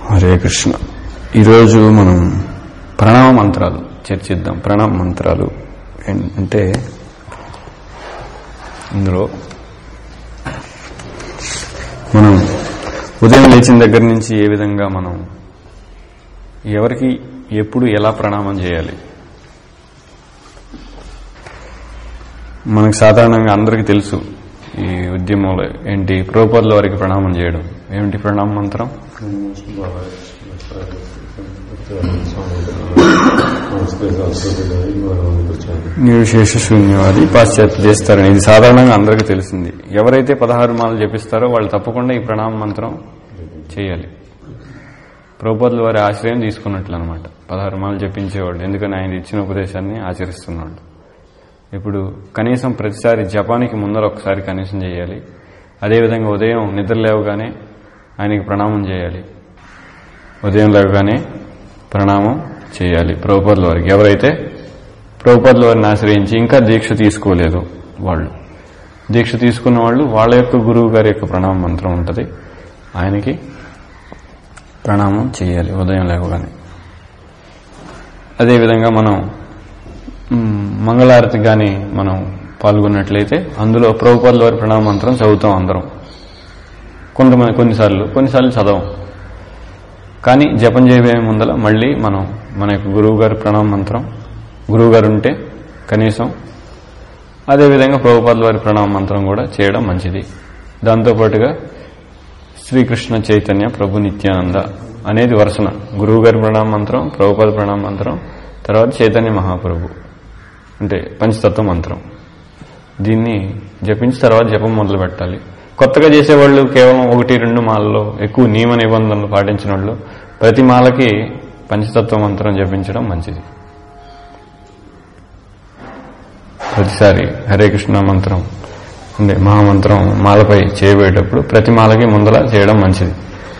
హరే కృష్ణ ఈరోజు మనం ప్రణామ మంత్రాలు చర్చిద్దాం ప్రణామ మంత్రాలు ఏం- అంటే ఇందులో మనం ఉదయం లేచిన దగ్గర నుంచి ఏ విధంగా మనం ఎవరికి ఎప్పుడు ఎలా ప్రణామం చేయాలి మనకు సాధారణంగా అందరికీ తెలుసు ఈ ఉద్యమంలో ఏంటి ప్రోపర్ల వారికి ప్రణామం చేయడం ఏమిటి ప్రణామ మంత్రం నిర్విశేష శూన్యవాది పాశ్చాత్య చేస్తారని ఇది సాధారణంగా అందరికీ తెలిసింది ఎవరైతే పదహారు మాలు జపిస్తారో వాళ్ళు తప్పకుండా ఈ ప్రణామ మంత్రం చేయాలి ప్రభుపదుల వారి ఆశ్రయం తీసుకున్నట్లు అనమాట పదహారు మాలు జపించేవాళ్ళు ఎందుకని ఆయన ఇచ్చిన ఉపదేశాన్ని ఆచరిస్తున్నాడు ఇప్పుడు కనీసం ప్రతిసారి జపానికి ముందర ఒకసారి కనీసం చేయాలి అదేవిధంగా ఉదయం నిద్ర లేవగానే ఆయనకి ప్రణామం చేయాలి ఉదయం లేవగానే ప్రణామం చేయాలి ప్రభుపదుల వారికి ఎవరైతే ప్రభుపదుల వారిని ఆశ్రయించి ఇంకా దీక్ష తీసుకోలేదు వాళ్ళు దీక్ష తీసుకున్న వాళ్ళు వాళ్ళ యొక్క గురువు గారి యొక్క ప్రణామ మంత్రం ఉంటుంది ఆయనకి ప్రణామం చేయాలి ఉదయం లేవగానే అదేవిధంగా మనం మ్, మంగళారతి కానీ మనం పాల్గొన్నట్లయితే అందులో ప్రభుపదుల వారి ప్రణామ మంత్రం చదువుతాం అందరం కొంతమంది కొన్నిసార్లు కొన్నిసార్లు చదవం కానీ జపం చేయబోయే ముందల మళ్ళీ మనం మన యొక్క గురువు గారి ప్రణామ మంత్రం గురువు గారు ఉంటే కనీసం అదేవిధంగా ప్రభుపాదుల వారి ప్రణామ మంత్రం కూడా చేయడం మంచిది దాంతోపాటుగా శ్రీకృష్ణ చైతన్య ప్రభు నిత్యానంద అనేది వరుసన గురువు గారి ప్రణామ మంత్రం ప్రభుపాద ప్రణామ మంత్రం తర్వాత చైతన్య మహాప్రభు అంటే పంచతత్వ మంత్రం దీన్ని జపించి తర్వాత జపం మొదలు పెట్టాలి కొత్తగా చేసేవాళ్ళు కేవలం ఒకటి రెండు మాలలో ఎక్కువ నియమ నిబంధనలు పాటించిన వాళ్ళు ప్రతి మాలకి పంచతత్వ మంత్రం జపించడం మంచిది ప్రతిసారి హరే కృష్ణ మంత్రం అంటే మహామంత్రం మాలపై చేయబోయేటప్పుడు ప్రతి మాలకి ముందల చేయడం మంచిది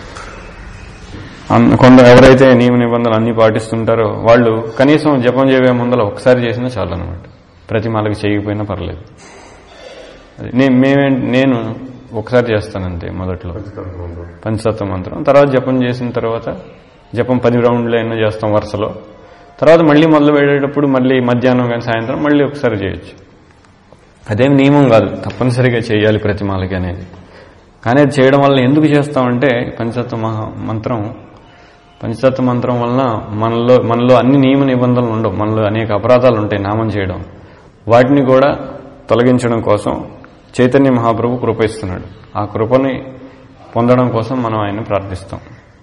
అన్- కొందరు ఎవరైతే నియమ నిబంధనలు అన్ని పాటిస్తుంటారో వాళ్ళు కనీసం జపం చేయబోయే ముందల ఒకసారి చేసినా చాలు అనమాట ప్రతి మాలకి చేయకపోయినా పర్లేదు అది నే- మేమే నేను ఒకసారి చేస్తానంతే మొదట్లో పంచతత్వ మంత్రం తర్వాత జపం చేసిన తర్వాత జపం పది రౌండ్లు అయినా చేస్తాం వరుసలో తర్వాత మళ్ళీ మొదలు పెట్టేటప్పుడు మళ్ళీ మధ్యాహ్నం కానీ సాయంత్రం మళ్ళీ ఒకసారి చేయొచ్చు అదేం నియమం కాదు తప్పనిసరిగా చేయాలి ప్రతి మాలకి అనేది కానీ అది చేయడం వల్ల ఎందుకు చేస్తామంటే పంచతత్వ మహా మంత్రం పంచతత్వ మంత్రం వలన మనలో మనలో అన్ని నియమ నిబంధనలు ఉండవు మనలో అనేక అపరాధాలు ఉంటాయి నామం చేయడం వాటిని కూడా తొలగించడం కోసం చైతన్య మహాప్రభు కృప ఇస్తున్నాడు ఆ కృపని పొందడం కోసం మనం ఆయన ప్రార్థిస్తాం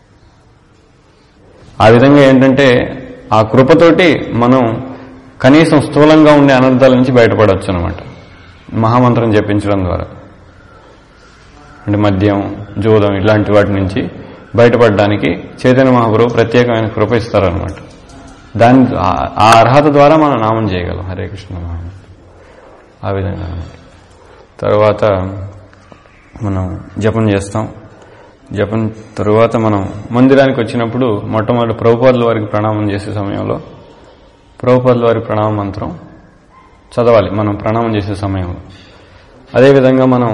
ఆ విధంగా ఏంటంటే ఆ కృపతోటి మనం కనీసం స్థూలంగా ఉండే అనర్థాల నుంచి బయటపడవచ్చు అనమాట మహామంత్రం జపించడం ద్వారా అంటే మద్యం జోదం ఇలాంటి వాటి నుంచి బయటపడడానికి చైతన్య మహాప్రభు ప్రత్యేకమైన కృప ఇస్తారనమాట దాని ఆ- ఆ అర్హత ద్వారా మనం నామం చేయగలం హరే కృష్ణ మహామంత్రం ఆ విధంగా అన్నమాట తర్వాత మనం జపం చేస్తాం జపం తరువాత మనం మందిరానికి వచ్చినప్పుడు మొట్టమొదటి ప్రభుపాదుల వారికి ప్రణామం చేసే సమయంలో ప్రభుపాదుల వారి ప్రణామ మంత్రం చదవాలి మనం ప్రణామం చేసే సమయంలో అదేవిధంగా మనం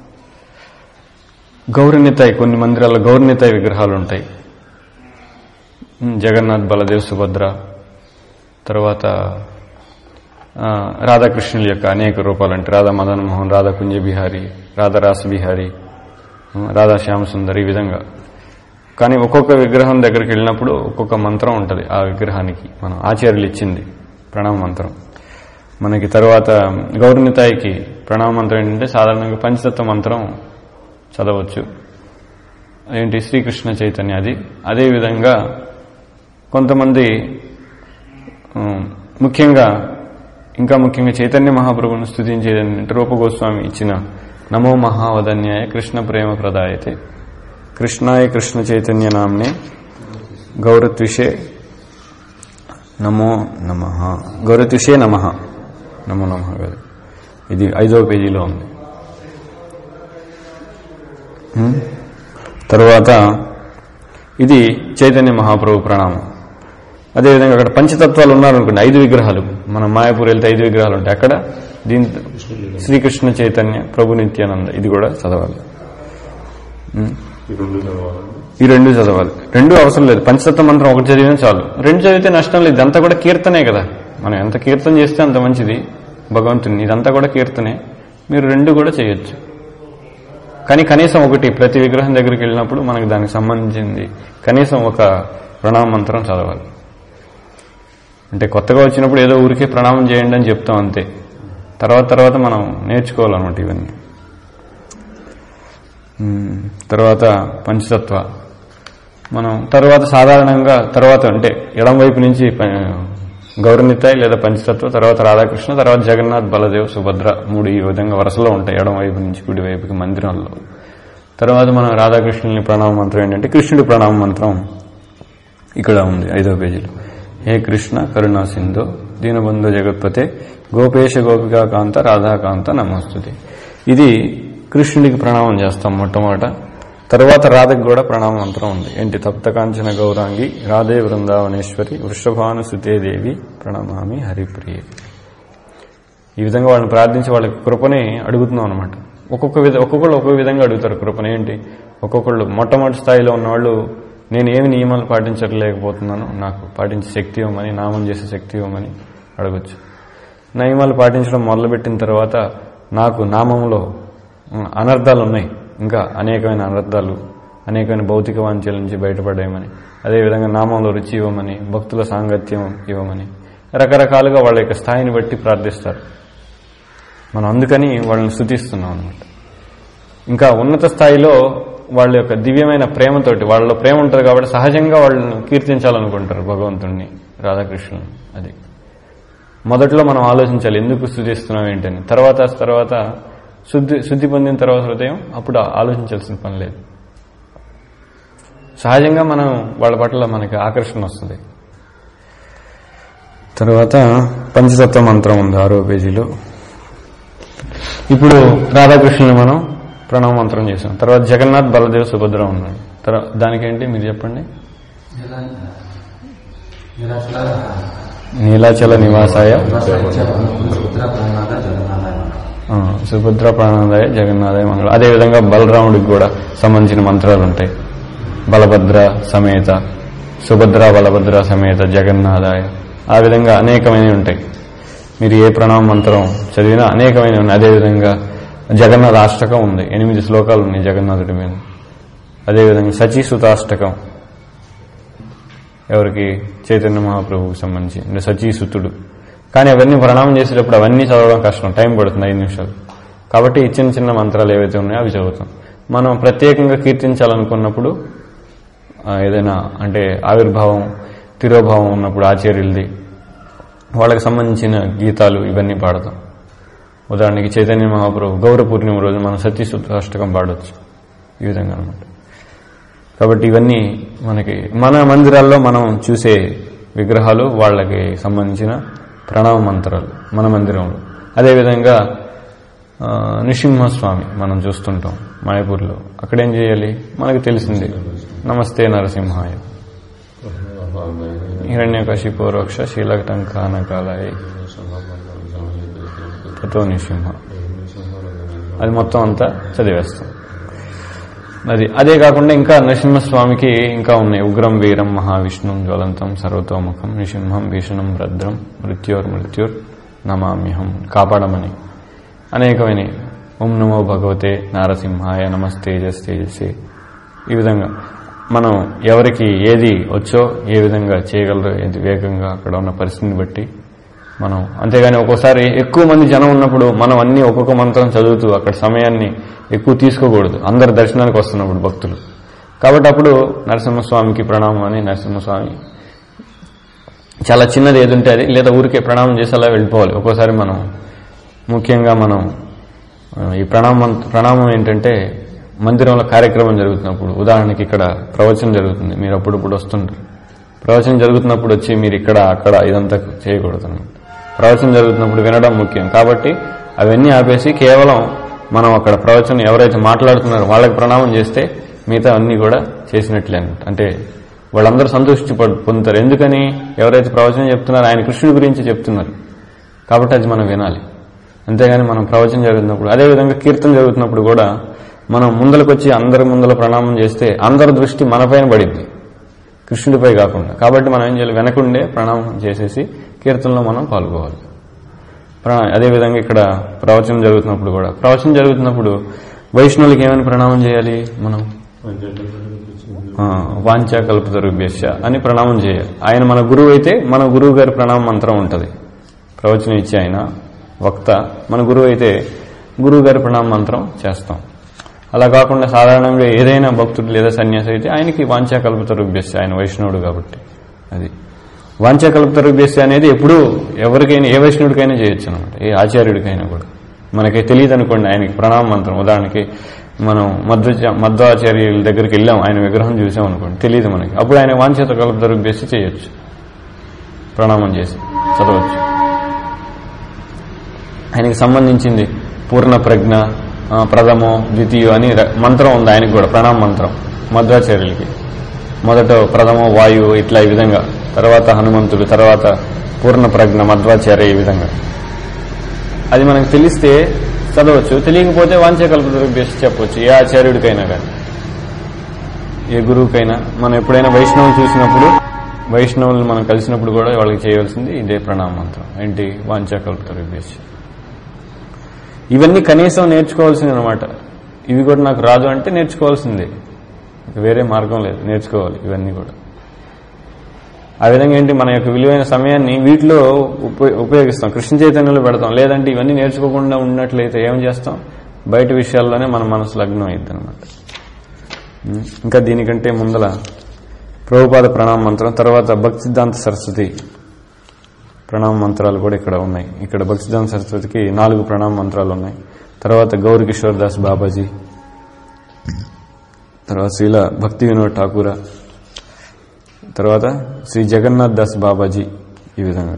గౌరనితాయి కొన్ని మందిరాల్లో గౌరనితాయి విగ్రహాలు ఉంటాయి ఉమ్, జగన్నాథ్ బలదేవ్ సుభద్ర తర్వాత ఆ, రాధాకృష్ణుల యొక్క అనేక రూపాలు అంటే రాధా మదన్ మోహన్ రాధా కుంజ బిహారీ రాధా రాస బిహారీ ఉమ్, రాధా శ్యామ సుందర్ ఈ విధంగా కానీ ఒక్కొక్క విగ్రహం దగ్గరికి వెళ్ళినప్పుడు ఒక్కొక్క మంత్రం ఉంటుంది ఆ విగ్రహానికి మనం ఆచార్యులు ఇచ్చింది ప్రణామ మంత్రం మనకి తర్వాత గౌరనితాయికి ప్రణామ మంత్రం ఏంటంటే సాధారణంగా పంచతత్వ మంత్రం చదవచ్చు ఏంటి శ్రీకృష్ణ చైతన్య అది అదేవిధంగా కొంతమంది ఉమ్, ముఖ్యంగా ఇంకా ముఖ్యంగా చైతన్య మహాప్రభును స్థుతించేది ఏంటంటే రూపగోస్వామి ఇచ్చిన నమో మహావదన్యాయ కృష్ణ ప్రేమ ప్రదాయతే కృష్ణాయ కృష్ణ చైతన్య నామ్నే గౌరత్విషే నమో నమ గౌరత్విషే నమ నమో నమ కాదు ఇది ఐదవ పేజీలో ఉంది హ్మ్? తరువాత ఇది చైతన్య మహాప్రభు ప్రణామం అదేవిధంగా అక్కడ పంచతత్వాలు ఉన్నారనుకోండి ఐదు విగ్రహాలు మనం మాయాపూర్ వెళ్తే ఐదు విగ్రహాలు ఉంటాయి అక్కడ దీని శ్రీకృష్ణ చైతన్య ప్రభు నిత్యానంద ఇది కూడా చదవాలి ఉం? ఈ రెండు చదవాలండి ఈ రెండు చదవాలి రెండు అవసరం లేదు పంచతత్వ మంత్రం ఒకటి చదివినా చాలు రెండు చదివితే నష్టం లేదు ఇదంతా కూడా కీర్తనే కదా మనం ఎంత కీర్తన చేస్తే అంత మంచిది భగవంతుని ఇదంతా కూడా కీర్తనే మీరు రెండు కూడా చేయొచ్చు కానీ కనీసం ఒకటి ప్రతి విగ్రహం దగ్గరికి వెళ్ళినప్పుడు మనకి దానికి సంబంధించింది కనీసం ఒక ప్రణామ మంత్రం చదవాలి అంటే కొత్తగా వచ్చినప్పుడు ఏదో ఊరికే ప్రణామం చేయండి అని చెప్తాం అంతే తర్వాత తర్వాత మనం నేర్చుకోవాలన్నమాట ఇవన్నీ ఉమ్, తర్వాత పంచతత్వ మనం తర్వాత సాధారణంగా తర్వాత అంటే ఎడం వైపు నుంచి ప- గౌరనితాయ్ లేదా పంచతత్వ తర్వాత రాధాకృష్ణ తర్వాత జగన్నాథ్ బలదేవ్ సుభద్ర మూడు ఈ విధంగా వరుసలో ఉంటాయి ఎడం వైపు నుంచి కుడి వైపుకి మందిరంలో తర్వాత మనం రాధాకృష్ణుని ప్రణామ మంత్రం ఏంటంటే కృష్ణుడి ప్రణామ మంత్రం ఇక్కడ ఉంది ఐదో పేజీలో హే కృష్ణ కరుణా సింధు దీనబంధు జగత్పతే గోపేశ గోపికా కాంత రాధాకాంత నమస్తుతి ఇది కృష్ణుడికి ప్రణామం చేస్తాం మొట్టమొదట తర్వాత రాధకు కూడా ప్రణామ మంత్రం ఉంది ఏంటి తప్త కాంచన గౌరాంగి రాధే బృందావనేశ్వరి వృషభాను సుతేదేవి ప్రణమామి హరిప్రియ ఈ విధంగా వాళ్ళని ప్రార్థించి వాళ్ళకి కృపని అడుగుతున్నాం అనమాట ఒక్కొక్క విధ ఒక్కొక్కళ్ళు ఒక్కొక్క విధంగా అడుగుతారు కృపని ఏంటి ఒక్కొక్కళ్ళు మొట్టమొదటి స్థాయిలో ఉన్నవాళ్ళు నేను ఏమి నియమాలు పాటించలేకపోతున్నాను నాకు పాటించే శక్తి ఇవ్వమని నామం చేసే శక్తి ఇవ్వమని అడగచ్చు నియమాలు పాటించడం మొదలుపెట్టిన తర్వాత నాకు నామంలో ఉమ్, అనర్థాలు ఉన్నాయి ఇంకా అనేకమైన అనర్థాలు అనేకమైన భౌతిక వాంఛల నుంచి బయటపడేయమని అదేవిధంగా నామంలో రుచి ఇవ్వమని భక్తుల సాంగత్యం ఇవ్వమని రకరకాలుగా వాళ్ళ యొక్క స్థాయిని బట్టి ప్రార్థిస్తారు మనం అందుకని వాళ్ళని స్థుతిస్తున్నాం అనమాట ఇంకా ఉన్నత స్థాయిలో వాళ్ళ యొక్క దివ్యమైన ప్రేమతోటి వాళ్ళలో ప్రేమ ఉంటుంది కాబట్టి సహజంగా వాళ్ళని కీర్తించాలనుకుంటారు భగవంతుణ్ణి రాధాకృష్ణుని అది మొదట్లో మనం ఆలోచించాలి ఎందుకు స్థుతిస్తున్నాం ఏంటని తర్వాత తర్వాత శుద్ధి శుద్ధి పొందిన తర్వాత హృదయం అప్పుడు ఆలోచించాల్సిన పని లేదు సహజంగా మనం వాళ్ళ పట్ల మనకి ఆకర్షణ వస్తుంది తర్వాత పంచతత్వ మంత్రం ఉంది ఆరో పేజీలో ఇప్పుడు రాధాకృష్ణుని మనం ప్రణవ మంత్రం చేసాం తర్వాత జగన్నాథ్ బలదేవ్ సుభద్ర ఉన్నాడు తర్వాత దానికేంటి మీరు చెప్పండి నీలాచల నివాసాయ ఆ, సుభద్ర ప్రాణాదాయ జగన్నాథాయ మంగళ అదేవిధంగా బలరాముడికి కూడా సంబంధించిన మంత్రాలు ఉంటాయి బలభద్ర సమేత సుభద్ర బలభద్ర సమేత జగన్నాథాయ ఆ విధంగా అనేకమైనవి ఉంటాయి మీరు ఏ ప్రణామ మంత్రం చదివినా అనేకమైనవి ఉన్నాయి అదేవిధంగా జగన్నాథ అష్టకం ఉంది ఎనిమిది శ్లోకాలు ఉన్నాయి జగన్నాథుడి మీద అదేవిధంగా సచీసుతాష్టకం ఎవరికి చైతన్య మహాప్రభువుకి సంబంధించి అంటే సచీసుతుడు కానీ అవన్నీ ప్రణామం చేసేటప్పుడు అవన్నీ చదవడం కష్టం టైం పడుతుంది ఐదు నిమిషాలు కాబట్టి ఈ చిన్న చిన్న మంత్రాలు ఏవైతే ఉన్నాయో అవి చదువుతాం మనం ప్రత్యేకంగా కీర్తించాలనుకున్నప్పుడు ఆ, ఏదైనా అంటే ఆవిర్భావం తిరోభావం ఉన్నప్పుడు ఆచార్యులది వాళ్ళకి సంబంధించిన గీతాలు ఇవన్నీ పాడతాం ఉదాహరణకి చైతన్య మహాప్రభు గౌర పూర్ణిమ రోజు మనం సతీసుతాష్టకం పాడవచ్చు ఈ విధంగా అనమాట కాబట్టి ఇవన్నీ మనకి మన మందిరాల్లో మనం చూసే విగ్రహాలు వాళ్ళకి సంబంధించిన ప్రణవ మంత్రాలు మన మందిరంలో అదేవిధంగా ఆ, నృసింహస్వామి మనం చూస్తుంటాం మాయపూర్లో అక్కడేం చేయాలి మనకు తెలిసింది నమస్తే నరసింహాయ హిరణ్యకశిపూర్వక్ష శీలకంకానకాలయ తతో నృసింహ అది మొత్తం అంతా చదివేస్తాం అది అదే కాకుండా ఇంకా నరసింహస్వామికి ఇంకా ఉన్నాయి ఉగ్రం వీరం మహావిష్ణుం జ్వలంతం సర్వతోముఖం నృసింహం భీషణం భద్రం మృత్యోర్ మృత్యుర్ నమామ్యహం కాపాడమని అనేకమైన ఓం నమో భగవతే నారసింహాయ నమస్తేజస్ తేజసే ఈ విధంగా మనం ఎవరికి ఏది వచ్చో ఏ విధంగా చేయగలరో ఏది వేగంగా అక్కడ ఉన్న పరిస్థితిని బట్టి మనం అంతేగాని ఒక్కోసారి ఎక్కువ మంది జనం ఉన్నప్పుడు మనం అన్ని ఒక్కొక్క మంత్రం చదువుతూ అక్కడ సమయాన్ని ఎక్కువ తీసుకోకూడదు అందరు దర్శనానికి వస్తున్నప్పుడు భక్తులు కాబట్టి అప్పుడు నరసింహస్వామికి ప్రణామం అని నరసింహస్వామి చాలా చిన్నది ఏది ఉంటే అది లేదా ఊరికే ప్రణామం చేసి అలా వెళ్ళిపోవాలి ఒక్కోసారి మనం ముఖ్యంగా మనం ఆ, ఈ ప్రణామం ప్రణామం ఏంటంటే మందిరంలో కార్యక్రమం జరుగుతున్నప్పుడు ఉదాహరణకి ఇక్కడ ప్రవచనం జరుగుతుంది మీరు అప్పుడప్పుడు వస్తుంటారు ప్రవచనం జరుగుతున్నప్పుడు వచ్చి మీరు ఇక్కడ అక్కడ ఇదంతా చేయకూడదు అన్నమాట. ప్రవచనం జరుగుతున్నప్పుడు వినడం ముఖ్యం కాబట్టి అవన్నీ ఆపేసి కేవలం మనం అక్కడ ప్రవచనం ఎవరైతే మాట్లాడుతున్నారో వాళ్ళకి ప్రణామం చేస్తే మిగతా అన్ని కూడా చేసినట్లే అన్నమాట అంటే వాళ్ళందరూ సంతృష్టి పడు- పొందుతారు ఎందుకని ఎవరైతే ప్రవచనం చెప్తున్నారో ఆయన కృష్ణుడి గురించి చెప్తున్నారు కాబట్టి అది మనం వినాలి అంతేగాని మనం ప్రవచనం జరుగుతున్నప్పుడు అదేవిధంగా కీర్తన జరుగుతున్నప్పుడు కూడా మనం ముందలకొచ్చి అందరి ముందల ప్రణామం చేస్తే అందరి దృష్టి మనపైన పడింది కృష్ణుడిపై కాకుండా కాబట్టి మనం ఏం చేయాలి వెనకుండే ప్రణామం చేసేసి కీర్తనలో మనం పాల్గొవాలి ప్రణా- అదేవిధంగా ఇక్కడ ప్రవచనం జరుగుతున్నప్పుడు కూడా ప్రవచనం జరుగుతున్నప్పుడు వైష్ణవులకి ఏమైనా ప్రణామం చేయాలి మనం ఆ, వాంఛా కల్పతరుభ్యశ అని ప్రణామం చేయాలి ఆయన మన గురువు అయితే మన గురువు గారి ప్రణామ మంత్రం ఉంటుంది ప్రవచనం ఇచ్చి ఆయన వక్త మన గురువు అయితే గురువు గారి ప్రణామ మంత్రం చేస్తాం అలా కాకుండా సాధారణంగా ఏదైనా భక్తుడు లేదా సన్యాసి అయితే ఆయనకి వాంఛా కల్పతరుభ్యశ ఆయన వైష్ణవుడు కాబట్టి అది వాంఛా కల్పతరుభ్యశ అనేది ఎప్పుడూ ఎవరికైనా ఏ వైష్ణవుడికైనా చేయొచ్చు అనమాట ఏ ఆచార్యుడికైనా కూడా మనకి తెలియదు అనుకోండి ఆయనకి ప్రణామ మంత్రం ఉదాహరణకి మనం మధ్వ మధ్వాచార్యుల దగ్గరికి వెళ్ళాం ఆయన విగ్రహం చూసాం అనుకోండి తెలియదు మనకి అప్పుడు ఆయన వాంఛత కల్పతరుభ్యశ చేయొచ్చు ప్రణామం చేసి చదవచ్చు ఆయనకి సంబంధించింది పూర్ణ ప్రజ్ఞ ఆ, ప్రథమో ద్వితీయో అని ర- మంత్రం ఉంది ఆయనకి కూడా ప్రణామ మంత్రం మధ్వాచార్యులకి మొదట ప్రథమో వాయువు ఇట్లా ఈ విధంగా తర్వాత హనుమంతుడు తర్వాత పూర్ణ ప్రజ్ఞ మధ్వాచార్య ఈ విధంగా అది మనకు తెలిస్తే చదవచ్చు తెలియకపోతే వాంఛకల్పదృభ్యసి చెప్పవచ్చు ఏ ఆచార్యుడికైనా కానీ ఏ గురువుకైనా మనం ఎప్పుడైనా వైష్ణవులు చూసినప్పుడు వైష్ణవులు మనం కలిసినప్పుడు కూడా వాళ్ళకి చేయవలసింది ఇదే ప్రణామ మంత్రం ఏంటి వాంఛకల్పదృభ్యసి ఇవన్నీ కనీసం నేర్చుకోవాల్సింది అనమాట ఇవి కూడా నాకు రాదు అంటే నేర్చుకోవాల్సిందే ఇక వేరే మార్గం లేదు నేర్చుకోవాలి ఇవన్నీ కూడా ఆ విధంగా ఏంటి మన యొక్క విలువైన సమయాన్ని వీటిలో ఉప- ఉపయోగిస్తాం కృష్ణ చైతన్యంలో పెడతాం లేదంటే ఇవన్నీ నేర్చుకోకుండా ఉన్నట్లయితే ఏం చేస్తాం బయట విషయాల్లోనే మన మనసు లగ్నం అయింది అనమాట ఇంకా దీనికంటే ముందల ప్రభుపాద ప్రణామ మంత్రం తర్వాత భక్తి సిద్ధాంత సరస్వతి ప్రణామ మంత్రాలు కూడా ఇక్కడ ఉన్నాయి ఇక్కడ భక్తి సిద్ధాంత సరస్వతికి నాలుగు ప్రణామ మంత్రాలు ఉన్నాయి తర్వాత గౌరీ కిషోర్ దాస్ బాబాజీ తర్వాత శ్రీల భక్తి వినోద్ ఠాకూర తర్వాత శ్రీ జగన్నాథ్ దాస్ బాబాజీ ఈ విధంగా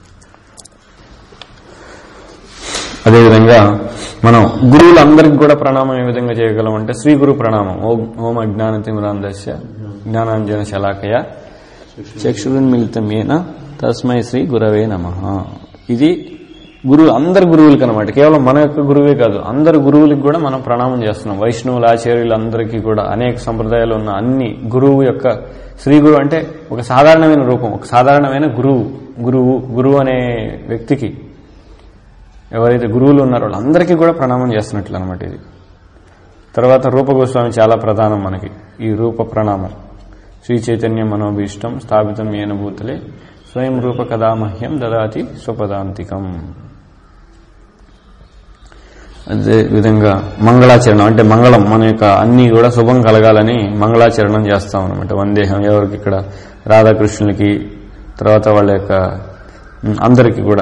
అదేవిధంగా మనం గురువులందరికీ కూడా ప్రణామం ఏ విధంగా చేయగలం అంటే శ్రీ గురు ప్రణామం ఓం ఓం అజ్ఞాన తిమిరాందస్య జ్ఞానాంజన శలాకయ చక్షురున్మిళితం ఏన తస్మై శ్రీ గురవే నమ ఇది గురువు అందరు గురువులకి అనమాట కేవలం మన యొక్క గురువే కాదు అందరు గురువులకి కూడా మనం ప్రణామం చేస్తున్నాం వైష్ణవుల ఆచార్యులందరికీ కూడా అనేక సంప్రదాయాలు ఉన్న అన్ని గురువు యొక్క శ్రీ గురువు అంటే ఒక సాధారణమైన రూపం ఒక సాధారణమైన గురువు గురువు గురువు అనే వ్యక్తికి ఎవరైతే గురువులు ఉన్నారో వాళ్ళందరికీ కూడా ప్రణామం చేస్తున్నట్లు అనమాట ఇది తర్వాత రూపగోస్వామి చాలా ప్రధానం మనకి ఈ రూప ప్రణామం శ్రీ చైతన్య మనోభీష్టం స్థాపితం ఏన భూతలే స్వయం రూప కదామహ్యం దదాతి స్వపదాంతికం అదే విధంగా మంగళాచరణం అంటే మంగళం మన యొక్క అన్ని కూడా శుభం కలగాలని మంగళాచరణం చేస్తాం అనమాట వందేహం ఎవరికి ఇక్కడ రాధాకృష్ణులకి తర్వాత వాళ్ళ యొక్క ఉమ్, అందరికీ కూడా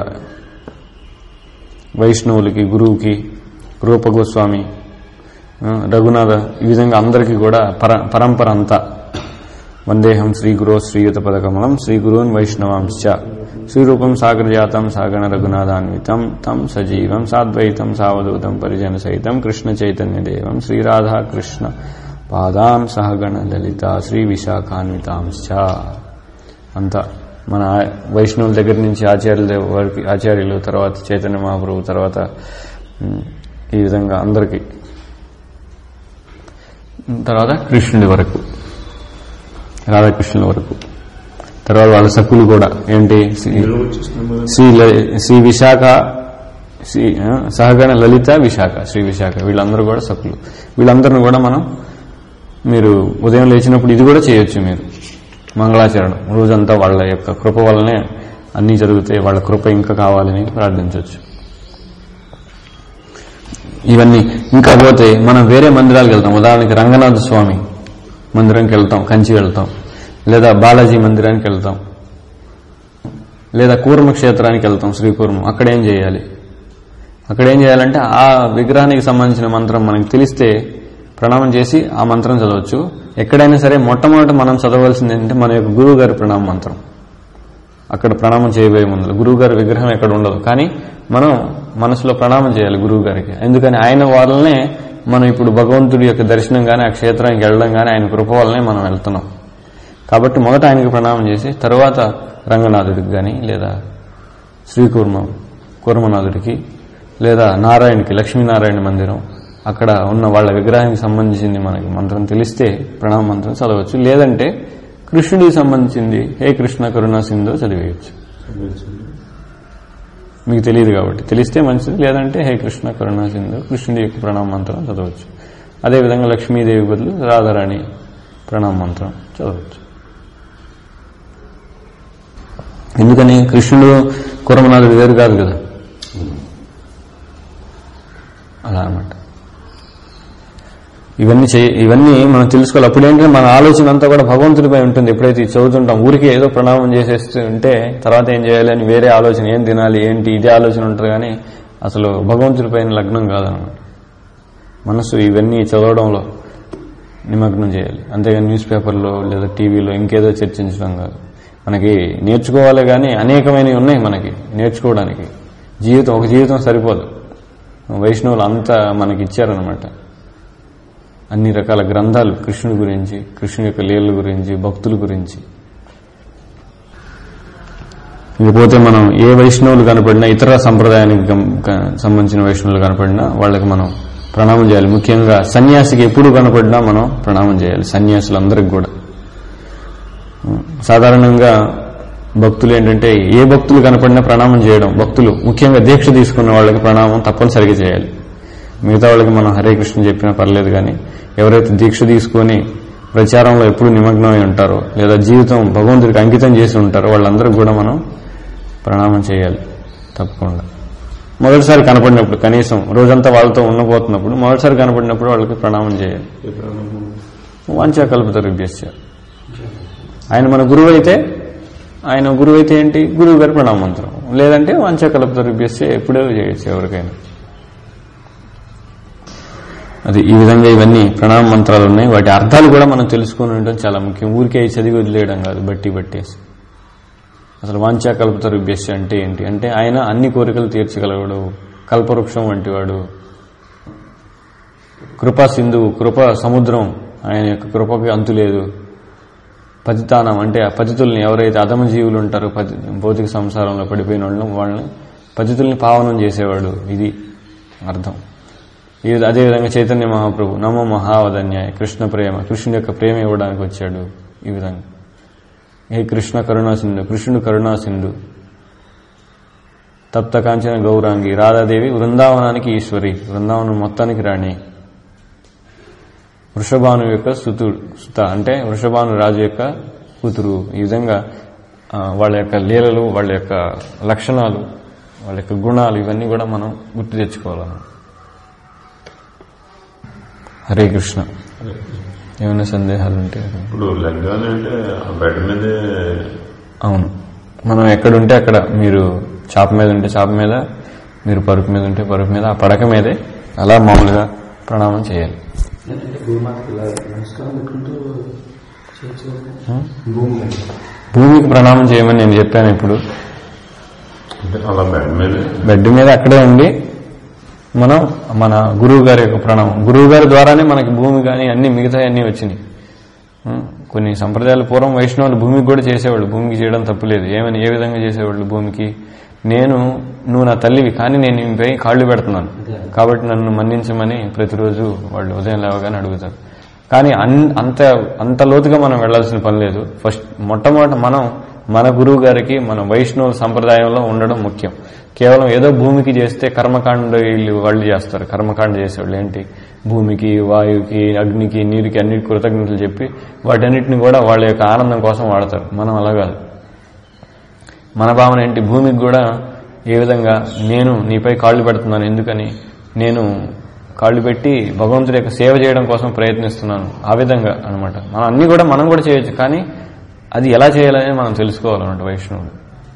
వైష్ణవులకి గురువుకి రూపగోస్వామి ఆ, రఘునాథ ఈ విధంగా అందరికీ కూడా పర పరంపర అంతా వందేహం శ్రీ గురో శ్రీయుత పదకమలం శ్రీ గురువున్ వైష్ణవాంశ్చ శ్రీరూపం సాగరజాతం సాగణ రఘునాథాన్వితం తం సజీవం సాద్వైతం సావధూతం పరిజన సహితం కృష్ణ చైతన్య దేవం శ్రీరాధా కృష్ణ పాదాం సహగణ లలిత శ్రీ విశాఖాన్వితాంశ్చ అంతా మన ఆ- వైష్ణవుల దగ్గర నుంచి ఆచార్యుల దగ్గర వరకు ఆచార్యులు తర్వాత చైతన్య మహాప్రభు తర్వాత ఉమ్, ఈ విధంగా అందరికీ తర్వాత కృష్ణుడి వరకు రాధాకృష్ణుల వరకు తర్వాత వాళ్ళ సక్కులు కూడా ఏంటి శ్రీ- శ్రీ ల- శ్రీ విశాఖ శ్రీ ఆ, సహగణ లలిత విశాఖ శ్రీ విశాఖ వీళ్ళందరూ కూడా సక్కులు వీళ్ళందరిని కూడా మనం మీరు ఉదయం లేచినప్పుడు ఇది కూడా చేయొచ్చు మీరు మంగళాచరణం రోజంతా వాళ్ళ యొక్క కృప వల్లనే అన్నీ జరుగుతాయి వాళ్ళ కృప ఇంకా కావాలని ప్రార్థించవచ్చు ఇవన్నీ ఇంకా పోతే మనం వేరే మందిరాలకు వెళ్తాం ఉదాహరణకి రంగనాథ స్వామి మందిరంకి వెళ్తాం కంచి వెళ్తాం లేదా బాలాజీ మందిరానికి వెళ్తాం లేదా కూర్మ క్షేత్రానికి వెళ్తాం శ్రీకూర్మం అక్కడ ఏం చేయాలి అక్కడ ఏం చేయాలంటే ఆ విగ్రహానికి సంబంధించిన మంత్రం మనకి తెలిస్తే ప్రణామం చేసి ఆ మంత్రం చదవచ్చు ఎక్కడైనా సరే మొట్టమొదట మనం చదవలసింది ఏంటంటే మన యొక్క గురువు గారి ప్రణామ మంత్రం అక్కడ ప్రణామం చేయబోయే ముందు గురువు గారి విగ్రహం ఎక్కడ ఉండదు కానీ మనం మనసులో ప్రణామం చేయాలి గురువు గారికి ఎందుకని ఆయన వల్లనే మనం ఇప్పుడు భగవంతుడి యొక్క దర్శనం కానీ ఆ క్షేత్రానికి వెళ్ళడం కానీ ఆయన కృప వల్లనే మనం వెళ్తున్నాం కాబట్టి మొదట ఆయనకి ప్రణామం చేసి తర్వాత రంగనాథుడికి కానీ లేదా శ్రీకూర్మ కూర్మనాథుడికి లేదా నారాయణకి లక్ష్మీనారాయణ మందిరం అక్కడ ఉన్న వాళ్ళ విగ్రహానికి సంబంధించింది మనకి మంత్రం తెలిస్తే ప్రణామ మంత్రం చదవచ్చు లేదంటే కృష్ణుడికి సంబంధించింది హే కృష్ణ కరుణా సింధు చదివేయచ్చు మీకు తెలియదు కాబట్టి తెలిస్తే మంచిది లేదంటే హే కృష్ణ కరుణా సింధు కృష్ణుడి యొక్క ప్రణామ మంత్రం చదవచ్చు అదేవిధంగా లక్ష్మీదేవి బదులు రాధారాణి ప్రణామ మంత్రం చదవచ్చు ఎందుకని కృష్ణుడు కురమనాథుడు వేరు కాదు కదా అలా అన్నమాట ఇవన్నీ చేయ ఇవన్నీ మనం తెలుసుకోవాలి అప్పుడు ఏంటంటే మన ఆలోచన అంతా కూడా భగవంతుడిపై ఉంటుంది ఎప్పుడైతే ఇది చదువుతుంటాం ఊరికే ఏదో ప్రణామం చేసేస్తూ ఉంటే తర్వాత ఏం చేయాలి అని వేరే ఆలోచన ఏం తినాలి ఏంటి ఇదే ఆలోచన ఉంటుంది కానీ అసలు భగవంతుడిపైన లగ్నం కాదనమాట మనసు ఇవన్నీ చదవడంలో నిమగ్నం చేయాలి అంతేగాని న్యూస్ పేపర్లో లేదా టీవీలో ఇంకేదో చర్చించడం కాదు మనకి నేర్చుకోవాలి కానీ అనేకమైనవి ఉన్నాయి మనకి నేర్చుకోవడానికి జీవితం ఒక జీవితం సరిపోదు వైష్ణవులు అంతా మనకి ఇచ్చారనమాట అన్ని రకాల గ్రంథాలు కృష్ణుడి గురించి కృష్ణుడి యొక్క లీలల గురించి భక్తుల గురించి ఇకపోతే మనం ఏ వైష్ణవులు కనపడినా ఇతర సంప్రదాయానికి గం- క- సంబంధించిన వైష్ణవులు కనపడినా వాళ్ళకి మనం ప్రణామం చేయాలి ముఖ్యంగా సన్యాసికి ఎప్పుడు కనపడినా మనం ప్రణామం చేయాలి సన్యాసులందరికి కూడా సాధారణంగా భక్తులు ఏంటంటే ఏ భక్తులు కనపడినా ప్రణామం చేయడం భక్తులు ముఖ్యంగా దీక్ష తీసుకున్న వాళ్ళకి ప్రణామం తప్పనిసరిగా చేయాలి మిగతా వాళ్ళకి మనం హరే కృష్ణ చెప్పినా పర్లేదు కానీ ఎవరైతే దీక్ష తీసుకొని ప్రచారంలో ఎప్పుడు నిమగ్నమై ఉంటారో లేదా జీవితం భగవంతుడికి అంకితం చేసి ఉంటారో వాళ్ళందరికీ కూడా మనం ప్రణామం చేయాలి తప్పకుండా మొదటిసారి కనపడినప్పుడు కనీసం రోజంతా వాళ్ళతో ఉండబోతున్నప్పుడు మొదటిసారి కనపడినప్పుడు వాళ్ళకి ప్రణామం చేయాలి వాంఛాకల్పత రుభ్యస్య ఆయన మన గురువు అయితే ఆయన గురువు అయితే ఏంటి గురువు గారి ప్రణామ మంత్రం లేదంటే వాంఛాకల్పత రుభ్యస్య ఎప్పుడో చేయొచ్చు ఎవరికైనా అది ఈ విధంగా ఇవన్నీ ప్రణామ మంత్రాలు ఉన్నాయి వాటి అర్థాలు కూడా మనం తెలుసుకుని ఉండడం చాలా ముఖ్యం ఊరికే అవి చదివి వదిలేయడం కాదు బట్టి బట్టేసి అసలు వాంఛాకల్పత రుభ్యస్య అంటే ఏంటి అంటే ఆయన అన్ని కోరికలు తీర్చగలవాడు కల్పవృక్షం వంటివాడు కృపా సింధువు కృప సముద్రం ఆయన యొక్క కృపకి అంతు లేదు పతితానం అంటే ఆ పతితుల్ని ఎవరైతే అధమ జీవులు ఉంటారో పతి భౌతిక సంసారంలో పడిపోయిన వాళ్ళని వాళ్ళని పతితుల్ని పావనం చేసేవాడు ఇది అర్థం ఇది అదేవిధంగా చైతన్య మహాప్రభు నమో మహావధన్యాయ కృష్ణ ప్రేమ కృష్ణుడి యొక్క ప్రేమ ఇవ్వడానికి వచ్చాడు ఈ విధంగా హే కృష్ణ కరుణా సింధు కృష్ణుడు కరుణా సింధు తప్త కాంచన గౌరాంగి రాధాదేవి వృందావనానికి ఈశ్వరి వృందావనం మొత్తానికి రాణి వృషభాను యొక్క సుతుడు సుత అంటే వృషభాను రాజు యొక్క కూతురు ఈ విధంగా ఆ, వాళ్ళ యొక్క లీలలు వాళ్ళ యొక్క లక్షణాలు వాళ్ళ యొక్క గుణాలు ఇవన్నీ కూడా మనం గుర్తు తెచ్చుకోవాలన్నమాట హరే కృష్ణ ఏమైనా సందేహాలు ఉంటే ఇప్పుడు లగ్గాని అంటే ఆ బెడ్ మీదే అవును మనం ఎక్కడుంటే అక్కడ మీరు చాప మీద ఉంటే చాప మీద మీరు పరుపు మీద ఉంటే పరుపు మీద ఆ పడక మీదే అలా మామూలుగా ప్రణామం చేయాలి అంటే భూమాతకి ఇలా నమస్కారం పెట్టుకుంటూ చేయొచ్చు కదా? భూమి మీద. భూమికి ప్రణామం చేయమని నేను చెప్పాను ఇప్పుడు అంటే అలా బెడ్ మీదే బెడ్ మీద అక్కడే ఉండి మనం మన గురువు గారి యొక్క ప్రణామం గురువు గారి ద్వారానే మనకి భూమి కానీ అన్ని మిగతా అన్ని వచ్చినాయి ఉం? కొన్ని సంప్రదాయాలు పూర్వం వైష్ణవులు భూమికి కూడా చేసేవాళ్ళు భూమికి చేయడం తప్పులేదు ఏమని ఏ విధంగా చేసేవాళ్ళు భూమికి నేను నువ్వు నా తల్లివి కానీ నేను నీపై కాళ్ళు పెడుతున్నాను కాబట్టి నన్ను మన్నించమని ప్రతిరోజు వాళ్ళు ఉదయం లేవగానే అడుగుతారు కానీ అన్- అంత అంత లోతుగా మనం వెళ్లాల్సిన పని లేదు ఫస్ట్ మొట్టమొదట మనం మన గురువు గారికి మన వైష్ణవ సంప్రదాయంలో ఉండడం ముఖ్యం కేవలం ఏదో భూమికి చేస్తే కర్మకాండ వీళ్ళు వాళ్ళు చేస్తారు కర్మకాండ చేసేవాళ్ళు ఏంటి భూమికి వాయువుకి అగ్నికి నీరుకి అన్నిటి కృతజ్ఞతలు చెప్పి వాటన్నిటిని కూడా వాళ్ళ యొక్క ఆనందం కోసం వాడతారు మనం అలా కాదు మన భావన ఏంటి భూమికి కూడా ఏ విధంగా నేను నీపై కాళ్ళు పెడుతున్నాను ఎందుకని నేను కాళ్ళు పెట్టి భగవంతుడి యొక్క సేవ చేయడం కోసం ప్రయత్నిస్తున్నాను ఆ విధంగా అన్నమాట మనం అన్ని కూడా మనం కూడా చేయొచ్చు కానీ అది ఎలా చేయాలని మనం తెలుసుకోవాలన్నమాట వైష్ణవుడు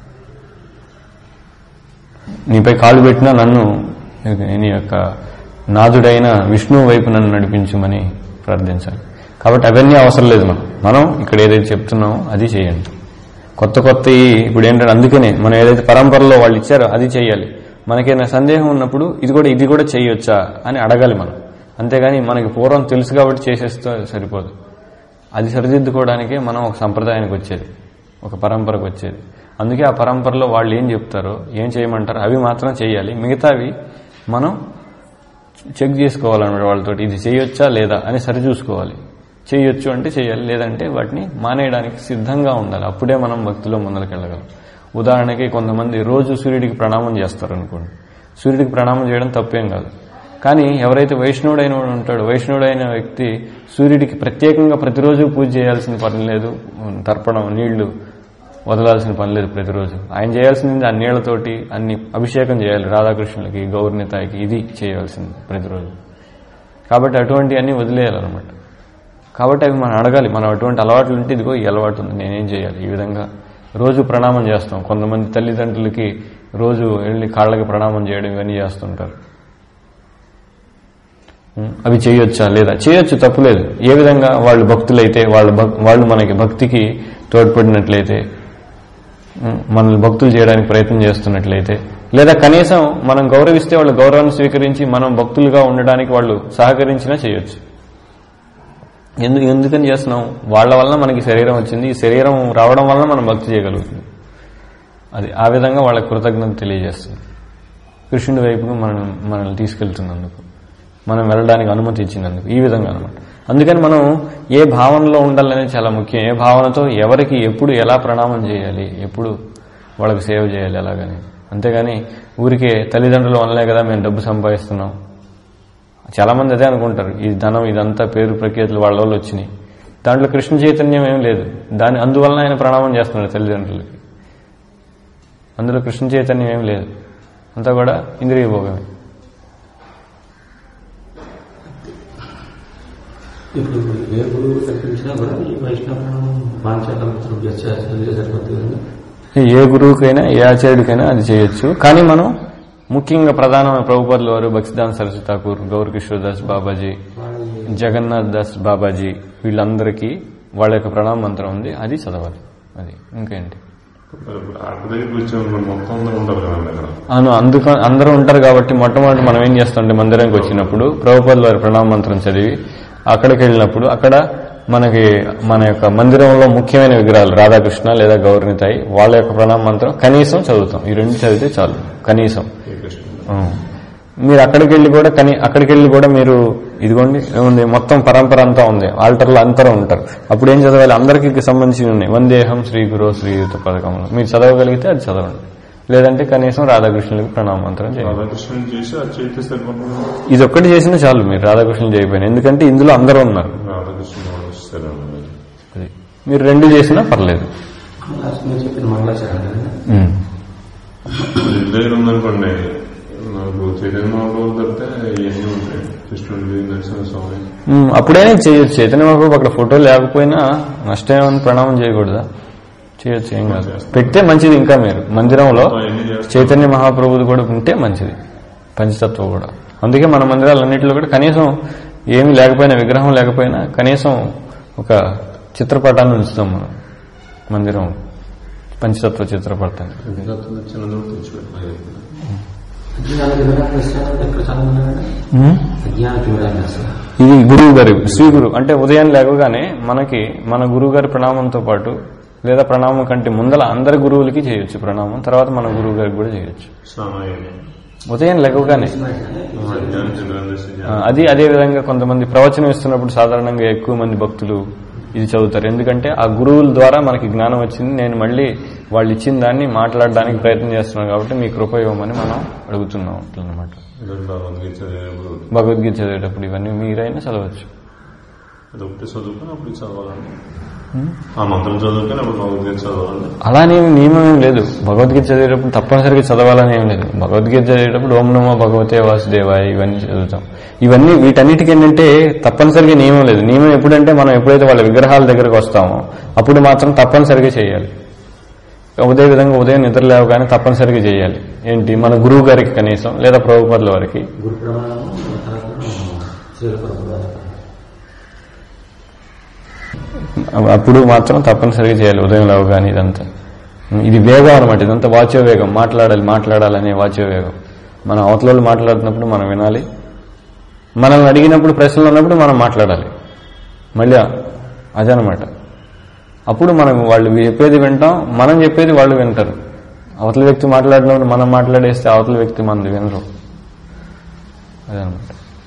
నీపై కాళ్ళు పెట్టినా నన్ను నీ యొక్క నాదుడైన విష్ణువు వైపు నన్ను నడిపించమని ప్రార్థించాలి కాబట్టి అవన్నీ అవసరం లేదు మనం మనం ఇక్కడ ఏదైతే చెప్తున్నామో అది చేయండి కొత్త కొత్త ఇప్పుడు ఏంటంటే అందుకనే మనం ఏదైతే పరంపరలో వాళ్ళు ఇచ్చారో అది చేయాలి మనకేమైనా సందేహం ఉన్నప్పుడు ఇది కూడా ఇది కూడా చేయొచ్చా అని అడగాలి మనం అంతేగాని మనకి పూర్వం తెలుసు కాబట్టి చేసేస్తే సరిపోదు అది సరిదిద్దుకోవడానికే మనం ఒక సంప్రదాయానికి వచ్చేది ఒక పరంపరకు వచ్చేది అందుకే ఆ పరంపరలో వాళ్ళు ఏం చెప్తారో ఏం చేయమంటారో అవి మాత్రం చేయాలి మిగతావి మనం చెక్ చేసుకోవాలన్నమాట వాళ్ళతోటి ఇది చేయొచ్చా లేదా అని సరి చూసుకోవాలి చేయొచ్చు అంటే చేయాలి లేదంటే వాటిని మానేయడానికి సిద్ధంగా ఉండాలి అప్పుడే మనం భక్తిలో ముందరకెళ్ళగలం ఉదాహరణకి కొంతమంది రోజు సూర్యుడికి ప్రణామం చేస్తారు అనుకోండి సూర్యుడికి ప్రణామం చేయడం తప్పేం కాదు కానీ ఎవరైతే వైష్ణవుడైన వాడు ఉంటాడో వైష్ణవుడైన వ్యక్తి సూర్యుడికి ప్రత్యేకంగా ప్రతిరోజు పూజ చేయాల్సిన పని లేదు తర్పణం నీళ్లు వదలాల్సిన పని లేదు ప్రతిరోజు ఆయన చేయాల్సింది ఆ నీళ్లతోటి అన్ని అభిషేకం చేయాలి రాధాకృష్ణులకి గౌరనితాయికి ఇది చేయాల్సింది ప్రతిరోజు కాబట్టి అటువంటి అన్ని వదిలేయాలన్నమాట కాబట్టి అవి మనం అడగాలి మనం అటువంటి అలవాట్లు ఉంటే ఇదిగో ఈ అలవాటు ఉంది నేనేం చేయాలి ఈ విధంగా రోజు ప్రణామం చేస్తాం కొంతమంది తల్లిదండ్రులకి రోజు వెళ్ళి కాళ్ళకి ప్రణామం చేయడం ఇవన్నీ చేస్తుంటారు ఉం, అవి చేయొచ్చా లేదా చేయొచ్చు తప్పులేదు ఏ విధంగా వాళ్ళు భక్తులైతే వాళ్ళ భక్- వాళ్ళు మనకి భక్తికి తోడ్పడినట్లయితే ఉం, మనల్ని భక్తులు చేయడానికి ప్రయత్నం చేస్తున్నట్లయితే లేదా కనీసం మనం గౌరవిస్తే వాళ్ళు గౌరవాన్ని స్వీకరించి మనం భక్తులుగా ఉండడానికి వాళ్ళు సహకరించినా చేయొచ్చు ఎందుకు ఎందుకని చేస్తున్నాం వాళ్ళ వల్ల మనకి శరీరం వచ్చింది ఈ శరీరం రావడం వల్ల మనం భక్తి చేయగలుగుతుంది అది ఆ విధంగా వాళ్ళ కృతజ్ఞత తెలియజేస్తుంది కృష్ణుడి వైపుకు మనం మనల్ని తీసుకెళ్తున్నందుకు మనం వెళ్ళడానికి అనుమతి ఇచ్చినందుకు ఈ విధంగా అనమాట అందుకని మనం ఏ భావనలో ఉండాలనేది చాలా ముఖ్యం ఏ భావనతో ఎవరికి ఎప్పుడు ఎలా ప్రణామం చేయాలి ఎప్పుడు వాళ్ళకి సేవ చేయాలి అలాగని అంతేగాని ఊరికే తల్లిదండ్రుల వల్లనే కదా మేము డబ్బు సంపాదిస్తున్నాం చాలా మంది అదే అనుకుంటారు ఈ ధనం ఇదంతా పేరు ప్రఖ్యాతులు వాళ్ళ వల్ల వచ్చినాయి దాంట్లో కృష్ణ చైతన్యం ఏం లేదు దాని అందువలన ఆయన ప్రణామం చేస్తున్నాడు తల్లిదండ్రులకి అందులో కృష్ణ చైతన్యం ఏం లేదు అంతా కూడా ఇంద్రియ భోగమే ఇప్పుడు ఏ గురువు కల్పించినా కూడా ఈ వైష్ణవం పాంచకమిత్రులు చేస్తే సరిపోతుంది కదా ఏ గురువుకైనా ఏ ఆచార్యుడికైనా అది చేయొచ్చు కానీ మనం ముఖ్యంగా ప్రధానమైన ప్రభుపదుల వారు భక్తిదాన్ సరస్వతి ఠాకూర్ గౌర్ కిషోర్ దాస్ బాబాజీ జగన్నాథ్ దాస్ బాబాజీ వీళ్ళందరికీ వాళ్ళ యొక్క ప్రణామ మంత్రం ఉంది అది చదవాలి అది ఇంకేంటి అక్కడ దగ్గరికి వచ్చాము మొత్తం అందరూ ఉంటారు కదండి అక్కడ అవును అందుక అందరూ ఉంటారు కాబట్టి మొట్టమొదటి మనం ఏం చేస్తామంటే మందిరానికి వచ్చినప్పుడు ప్రభుపదుల వారి ప్రణామ మంత్రం చదివి అక్కడికి వెళ్ళినప్పుడు అక్కడ మనకి మన యొక్క మందిరంలో ముఖ్యమైన విగ్రహాలు రాధాకృష్ణ లేదా గౌరనితాయి వాళ్ళ యొక్క ప్రణామ మంత్రం కనీసం చదువుతాం ఈ రెండు చదివితే చాలు కనీసం ఏ కృష్ణ ఆ. మీరు అక్కడికి వెళ్ళి కూడా కానీ అక్కడికి వెళ్ళి కూడా మీరు ఇదిగోండి ఏముంది మొత్తం పరంపర అంతా ఉంది ఆల్టర్లో అంతరం ఉంటారు అప్పుడు ఏం చదవాలి అందరికీ సంబంధించి ఉన్నాయి వందేహం శ్రీ గురు శ్రీయుత పథకంలో మీరు చదవగలిగితే అది చదవండి లేదంటే కనీసం రాధాకృష్ణులకి ప్రణామంతరం చేయండి రాధాకృష్ణుని చేసి అది చేస్తే సరిపోతుంది ఇది ఒక్కటి చేసినా చాలు మీరు రాధాకృష్ణులు చేయకపోయినా ఎందుకంటే ఇందులో అందరూ ఉన్నారు రాధాకృష్ణ వాళ్ళు వస్తారండి అది మీరు రెండు చేసినా పర్లేదు లాస్ట్ మీరు చెప్పిన మంగళాచరణ కదా ఉమ్. దగ్గర ఉందనుకోండి నాకు చైతన్య మహాప్రభు తప్పితే ఇవన్నీ ఉంటాయి కృష్ణుడి నరసింహ స్వామి ఉమ్, అప్పుడైనా చేయొచ్చు చైతన్య మహాప్రభు అక్కడ ఫోటో లేకపోయినా నష్టమేమని ప్రణామం చేయకూడదా చేయొచ్చు ఏం కాదు పెడితే మంచిది ఇంకా మీరు మందిరంలో అవన్నీ చేస్తాం చైతన్య మహాప్రభుది కూడా ఉంటే మంచిది పంచతత్వం కూడా అందుకే మన మందిరాలన్నింటిలో కూడా కనీసం ఏమీ లేకపోయినా విగ్రహం లేకపోయినా కనీసం ఒక చిత్రపటాన్ని ఉంచుతాం మనం మందిరం పంచతత్వ చిత్రపటాన్ని ఇంకా చిన్నదూరు తెచ్చిపెట్టాలి అజ్ఞాన వివరాలు ఇస్తారు ఎక్కడ చదవమన్నారండి అజ్ఞాన వివరాలు ఇస్తారు ఇది గురువు గారి శ్రీ గురు అంటే ఉదయం లేవగానే మనకి మన గురువు గారి ప్రణామంతో పాటు లేదా ప్రణామం కంటే ముందల అందరి గురువులకి చేయొచ్చు ప్రణామం తర్వాత మన గురువు గారికి కూడా చేయొచ్చు స్నానం ఉదయం లేవగానే జ్ఞాన చంద్ర ఆ, అది అదే విధంగా కొంతమంది ప్రవచనం ఇస్తున్నప్పుడు సాధారణంగా ఎక్కువ మంది భక్తులు ఇది చదువుతారు ఎందుకంటే ఆ గురువుల ద్వారా మనకి జ్ఞానం వచ్చింది నేను మళ్ళీ వాళ్ళు ఇచ్చిన దాన్ని మాట్లాడడానికి ప్రయత్నం చేస్తున్నాను కాబట్టి మీ కృప ఇవ్వమని మనం అడుగుతున్నాం అట్లనమాట భగవద్గీత చదివేప్పుడు భగవద్గీత చదివేటప్పుడు ఇవన్నీ మీరైనా చదవచ్చు అది ఒకటి చదువుకొని అప్పుడు చదవాలండి ఆ మంత్రం చదువుకొని అప్పుడు భగవద్గీత చదవాలండి అలానే నియమం ఏం లేదు భగవద్గీత చదివేటప్పుడు తప్పనిసరిగా చదవాలని ఏం లేదు భగవద్గీత చదివేటప్పుడు ఓం నమో భగవతే వాసుదేవాయ ఇవన్నీ చదువుతాం ఇవన్నీ వీటన్నిటికీ ఏంటంటే తప్పనిసరిగా నియమం లేదు నియమం ఎప్పుడంటే మనం ఎప్పుడైతే వాళ్ళ విగ్రహాల దగ్గరకు వస్తామో అప్పుడు మాత్రం తప్పనిసరిగా చేయాలి ఉదయ విధంగా ఉదయం నిద్ర లేవగానే తప్పనిసరిగా చేయాలి ఏంటి మన గురువు గారికి కనీసం లేదా ప్రభుపదుల వారికి గురు ప్రమాణము తర్వాత శ్రీలపరపురాలు అప్పుడు మాత్రం తప్పనిసరిగా చేయాలి ఉదయం లేవగానే ఇదంతా ఇది వేగం అనమాట ఇదంతా వాచ్య వేగం మాట్లాడాలి మాట్లాడాలనే వాచ్య వేగం మన అవతల వాళ్ళు మాట్లాడుతున్నప్పుడు మనం వినాలి మనల్ని అడిగినప్పుడు ప్రశ్నలు ఉన్నప్పుడు మనం మాట్లాడాలి మళ్ళీ అదనమాట అప్పుడు మనం వాళ్ళు చెప్పేది వింటాం మనం చెప్పేది వాళ్ళు వింటారు అవతల వ్యక్తి మాట్లాడినప్పుడు మనం మాట్లాడేస్తే అవతల వ్యక్తి మనది వినరు అదనమాట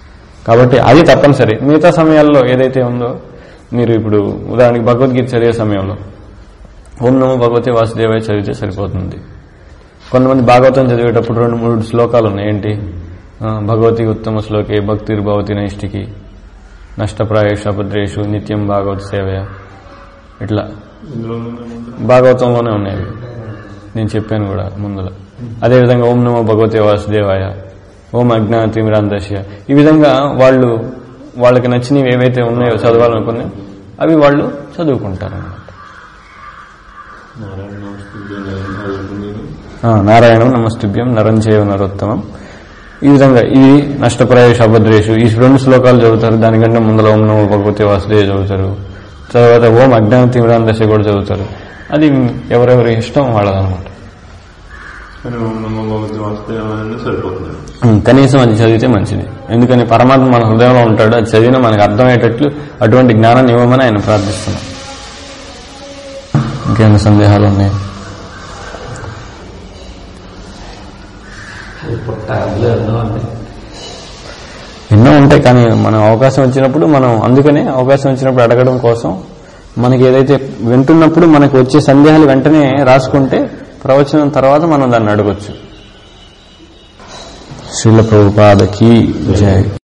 కాబట్టి అది తప్పనిసరి మిగతా సమయాల్లో ఏదైతే ఉందో మీరు ఇప్పుడు ఉదాహరణకి భగవద్గీత చదివే సమయంలో ఓం నమో భగవతి వాసుదేవాయ చదివితే సరిపోతుంది కొంతమంది భాగవతం చదివేటప్పుడు రెండు మూడు శ్లోకాలు ఉన్నాయి ఏంటి ఆ, భగవతి ఉత్తమ శ్లోకే భక్తిర్భవతి నైష్టికి నష్టప్రాయేషు అభద్రేషు నిత్యం భాగవత సేవయ ఇట్లా ఇందులో ఏముంది? భాగవతంలోనే ఉన్నాయి అవి. నేను చెప్పాను కూడా ముందులో అదేవిధంగా ఓం నమో భగవతే వాసుదేవాయ ఓం అజ్ఞాతిమిరాందశ్య ఈ విధంగా వాళ్ళు వాళ్ళకి నచ్చినవి ఏవైతే ఉన్నాయో చదవాలనుకున్నాయో అవి వాళ్ళు చదువుకుంటారు అన్నమాట నారాయణ నమస్తే చదువుకునేది ఆ, నారాయణం నమస్తుభ్యం నరం చేయవ నరోత్తమం ఈ విధంగా ఇది నష్టప్రాయేషు అభద్రేషు ఈ రెండు శ్లోకాలు చదువుతారు దానికంటే ముందర ఓం నమో భగవతి వాసుదేవ చదువుతారు తర్వాత ఓం అజ్ఞాన తీవ్రాందశ కూడా చదువుతారు అది ఎవరెవరి ఇష్టం వాళ్ళదన్నమాట కానీ ఓం నమో భగవతి వాసుదేవాయ సరిపోతుంది ఉమ్, కనీసం అది చదివితే మంచిది ఎందుకని పరమాత్మ మన హృదయంలో ఉంటాడు అది చదివిన మనకు అర్థమయ్యేటట్లు అటువంటి జ్ఞానాన్ని ఇవ్వమని ఆయన ప్రార్థిస్తున్నాం ఇంకేమైనా సందేహాలు ఉన్నాయి పొట్ట అందులో ఎన్నో ఉన్నాయి ఎన్నో ఉంటాయి కానీ మనం అవకాశం వచ్చినప్పుడు మనం అందుకనే అవకాశం వచ్చినప్పుడు అడగడం కోసం మనకి ఏదైతే వింటున్నప్పుడు మనకు వచ్చే సందేహాలు వెంటనే రాసుకుంటే ప్రవచనం తర్వాత మనం దాన్ని అడగొచ్చు శ్రీల ప్రభుపాదకి జై